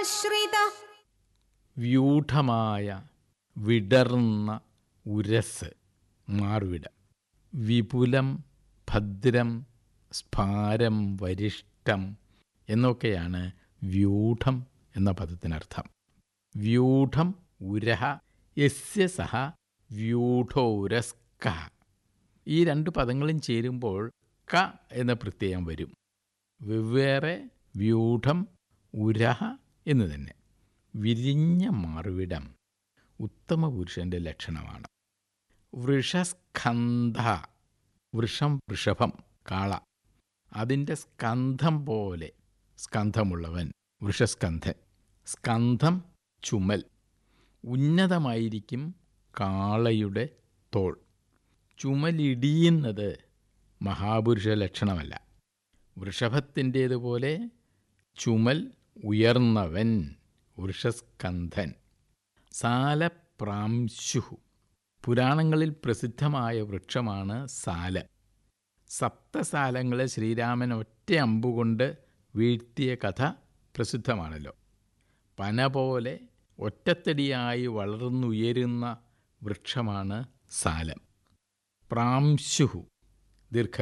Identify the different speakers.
Speaker 1: വ്യൂഢമാശ്രിത
Speaker 2: വ്യൂഢമായ വിടർന്ന ഉരസ് മാർവിട വിപുലം ഭദ്രം സ്ഫാരം വരിഷ്ടം എന്നൊക്കെയാണ് വ്യൂഢം എന്ന പദത്തിനർത്ഥം വ്യൂഢം ഉരഹ യസ്യ സഹ വ്യൂഢോരസ്ക ഈ രണ്ട് പദങ്ങളും ചേരുമ്പോൾ ക എന്ന പ്രത്യയം വരും വെവ്വേറെ വ്യൂഢം ഉരഹ എന്ന് തന്നെ വിരിഞ്ഞ മാറുവിടം ഉത്തമ പുരുഷന്റെ ലക്ഷണമാണ് വൃഷസ്കന്ധ വൃഷം വൃഷഭം കാള അതിൻ്റെ സ്കന്ധം പോലെ സ്കന്ധമുള്ളവൻ വൃഷസ്കന്ധൻ സ്കന്ധം ചുമൽ ഉന്നതമായിരിക്കും കാളയുടെ തോൾ ചുമലിടിയുന്നത് മഹാപുരുഷ ലക്ഷണമല്ല വൃഷഭത്തിൻ്റേതുപോലെ ചുമൽ ഉയർന്നവൻ വൃഷസ്കന്ധൻ സാലപ്രാംശുഹു പുരാണങ്ങളിൽ പ്രസിദ്ധമായ വൃക്ഷമാണ് സാല സപ്തസാലങ്ങളെ ശ്രീരാമൻ ഒറ്റ അമ്പുകൊണ്ട് വീഴ്ത്തിയ കഥ പ്രസിദ്ധമാണല്ലോ പന പോലെ ഒറ്റത്തടിയായി വളർന്നുയരുന്ന വൃക്ഷമാണ് സാലം പ്രാംശുഹു ദീർഘ